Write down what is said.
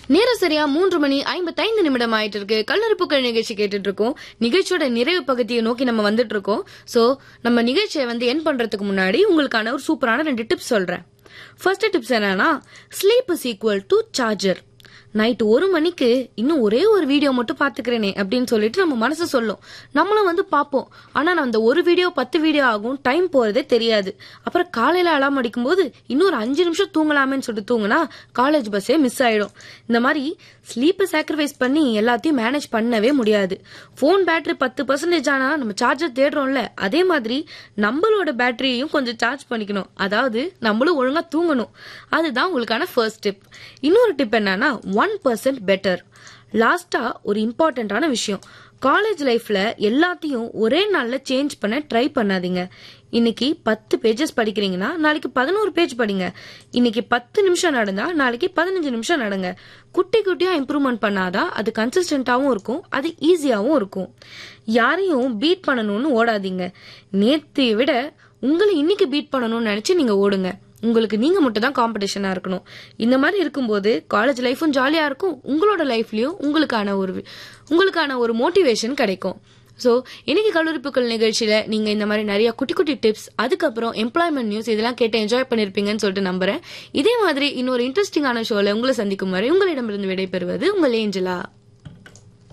நேரம் சரியா மூன்று மணி ஐம்பத்தைந்து நிமிடம் ஆயிட்டு இருக்கு கல்லறுப்புக்கள் நிகழ்ச்சி கேட்டுட்டு இருக்கோம் நிகழ்ச்சியோட நிறைவு பகுதியை நோக்கி நம்ம வந்துட்டு இருக்கோம் சோ நம்ம நிகழ்ச்சியை வந்து என் பண்றதுக்கு முன்னாடி உங்களுக்கான ஒரு சூப்பரான ரெண்டு டிப்ஸ் சொல்றேன் ஃபர்ஸ்ட் டிப்ஸ் என்னன்னா sleep is equal to charger night ஒரு மணிக்கு இன்னும் ஒரே ஒரு வீடியோ மட்டும் பாத்துக்கிறேனே அப்படின்னு சொல்லிட்டு நம்ம மனசு சொல்லும் நம்மளும் வந்து பார்ப்போம் ஆனா நான் அந்த ஒரு வீடியோ பத்து வீடியோ ஆகும் டைம் போறதே தெரியாது அப்புறம் காலையில அலாம் அடிக்கும் போது இன்னொரு அஞ்சு நிமிஷம் தூங்கலாமேன்னு சொல்லிட்டு தூங்கினா காலேஜ் பஸ்ஸே மிஸ் ஆயிடும் இந்த மாதிரி ஸ்லீப்பை சாக்ரிஃபைஸ் பண்ணி எல்லாத்தையும் மேனேஜ் பண்ணவே முடியாது ஃபோன் பேட்டரி பத்து பர்சன்டேஜ் ஆனா நம்ம சார்ஜர் தேடுறோம்ல அதே மாதிரி நம்மளோட பேட்டரியையும் கொஞ்சம் சார்ஜ் பண்ணிக்கணும் அதாவது நம்மளும் ஒழுங்கா தூங்கணும் அதுதான் உங்களுக்கான ஃபர்ஸ்ட் டிப் இன்னொரு டிப் என்னன்னா ஒன் பர்சன்ட் பெட்டர் லாஸ்டா ஒரு இம்பார்ட்டன்டான விஷயம் காலேஜ் லைஃப்ல எல்லாத்தையும் ஒரே நாள்ல சேஞ்ச் பண்ண ட்ரை பண்ணாதீங்க இன்னைக்கு பத்து பேஜஸ் படிக்கிறீங்கன்னா நாளைக்கு பதினோரு பேஜ் படிங்க இன்னைக்கு பத்து நிமிஷம் நடந்தா நாளைக்கு பதினஞ்சு நிமிஷம் நடங்க குட்டி குட்டியா இம்ப்ரூவ்மெண்ட் பண்ணாதான் அது கன்சிஸ்டன்டாவும் இருக்கும் அது ஈஸியாவும் இருக்கும் யாரையும் பீட் பண்ணணும்னு ஓடாதீங்க நேத்தை விட உங்களை இன்னைக்கு பீட் பண்ணணும்னு நினைச்சு நீங்க ஓடுங்க உங்களுக்கு நீங்க மட்டும் தான் காம்படிஷனா இருக்கணும் இந்த மாதிரி இருக்கும்போது காலேஜ் லைஃபும் ஜாலியா இருக்கும் உங்களோட லைஃப்லயும் உங்களுக்கான ஒரு உங்களுக்கான ஒரு மோட்டிவேஷன் கிடைக்கும் ஸோ இன்னைக்கு கல்லூரிப்புக்கள் நிகழ்ச்சியில நீங்க இந்த மாதிரி நிறைய குட்டி குட்டி டிப்ஸ் அதுக்கப்புறம் எம்ப்ளாய்மெண்ட் நியூஸ் இதெல்லாம் கேட்டு என்ஜாய் பண்ணிருப்பீங்கன்னு சொல்லிட்டு நம்புறேன் இதே மாதிரி இன்னொரு இன்ட்ரெஸ்டிங்கான ஷோல உங்களை சந்திக்கும் வரை உங்களிடமிருந்து விடைபெறுவது உங்கள் ஏஞ்சலா